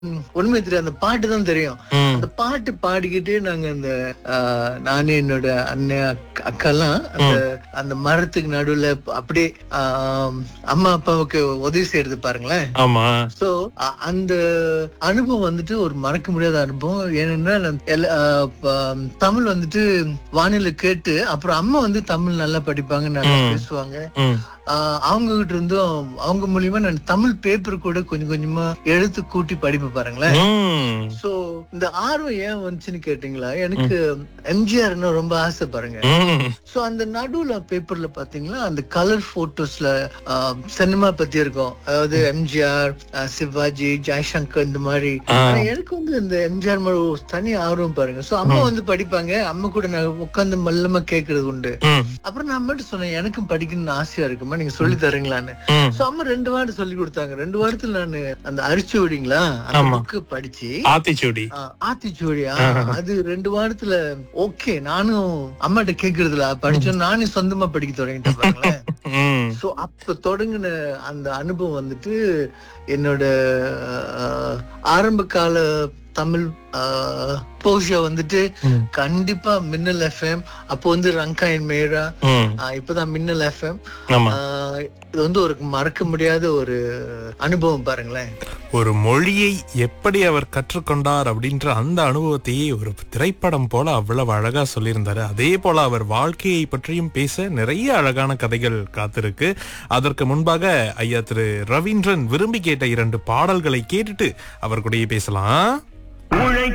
ம், ஒண்ணுமே தெரியாது அந்த பாட்டு தான் தெரியும் ம். அந்த பாட்டு பாடிக்கிட்டு நாங்க அந்த ஆஹ், நானு என்னோட அண்ணன் அக்கா- அக்காலாம் அந்த அந்த மரத்துக்கு நடுவுல அப்படியே ஆஹ், அம்மா அப்பாவுக்கு உதவி செய்யறது பாருங்களேன் ஆமா சோ அந்த அனுபவம் வந்துட்டு ஒரு மறக்க முடியாத அனுபவம் ஏன்னா நான் எல்லா- ஆஹ் ப- தமிழ் வந்துட்டு வானிலை கேட்டு அப்புறம் அம்மா வந்து தமிழ் நல்லா படிப்பாங்க நல்லா ம். பேசுவாங்க ம். ஆஹ் அவங்க கிட்ட இருந்தும் அவங்க மூலியமா நான் தமிழ் பேப்பர் கூட கொஞ்சம் கொஞ்சமா எழுத்து கூட்டி படிப்பேன் பாருங்களேன் ம். சோ இந்த ஆர்வம் ஏன் வந்துச்சுன்னு கேட்டீங்களா எனக்கு எம்ஜிஆர்னு ரொம்ப ஆசை பாருங்க ம். சோ அந்த நடுவுல பேப்பர்ல பாத்தீங்களா அந்த கலர் போட்டோஸ்ல சினிமா பத்தி இருக்கும் அதாவது எம்ஜிஆர் சிவாஜி ஜெய்சங்கர் இந்த மாதிரி ஆ. ஆனா எனக்கு வந்து இந்த எம்ஜிஆர் மேல ஒரு தனி ஆர்வம் பாருங்க சோ அம்மா வந்து படிப்பாங்க அம்மா கூட நான் உட்கார்ந்து மெல்லமா கேக்குறது உண்டு ம். அப்புறம் நான் மட்டும் சொன்னேன் எனக்கும் படிக்கணும்னு ஆசையா இருக்குமா நீங்க சொல்லி தரீங்களான்னு ம். சோ அம்மா ரெண்டு வாரம் சொல்லி கொடுத்தாங்க ரெண்டு வாரத்துல நான் அந்த அரிச்சு விடிங்களா அந்த ஆமா. புக்கு படிச்சு ஆத்திச்சூடி ஆ, ஆத்திச்சூடியா அது ரெண்டு வாரத்துல ஓகே நானும் அம்மாட்ட கேக்குறதுல படிச்சோம் நானே சொந்தமா படிக்க தொடங்கிட்டேன் பாருங்களேன் ம். சோ அப்ப தொடங்கின அந்த அனுபவம் வந்துட்டு என்னோட ஆஹ், ஆரம்ப கால தமிழ் போஷா வந்துட்டு ம். கண்டிப்பா மின்னல் எஃப்எம் அப்போ வந்து ரங்காயன் மேரா ம். ஆஹ், இப்பதான் மின்னல் எஃப்எம் ஆமா இது வந்து ஒரு மறக்க முடியாத ஒரு அனுபவம் பாருங்களேன் ஒரு மொழியை எப்படி அவர் கற்றுக்கொண்டார் அப்படின்ற அந்த அனுபவத்தையே ஒரு திரைப்படம் போல அவ்வளவு அழகா சொல்லியிருந்தாரு அதே போல அவர் வாழ்க்கையை பற்றியும் பேச நிறைய அழகான கதைகள் காத்திருக்கு அதற்கு முன்பாக ஐயா திரு ரவீந்திரன் விரும்பி கேட்ட இரண்டு பாடல்களை கேட்டுட்டு அவர் கூடயே பேசலாம்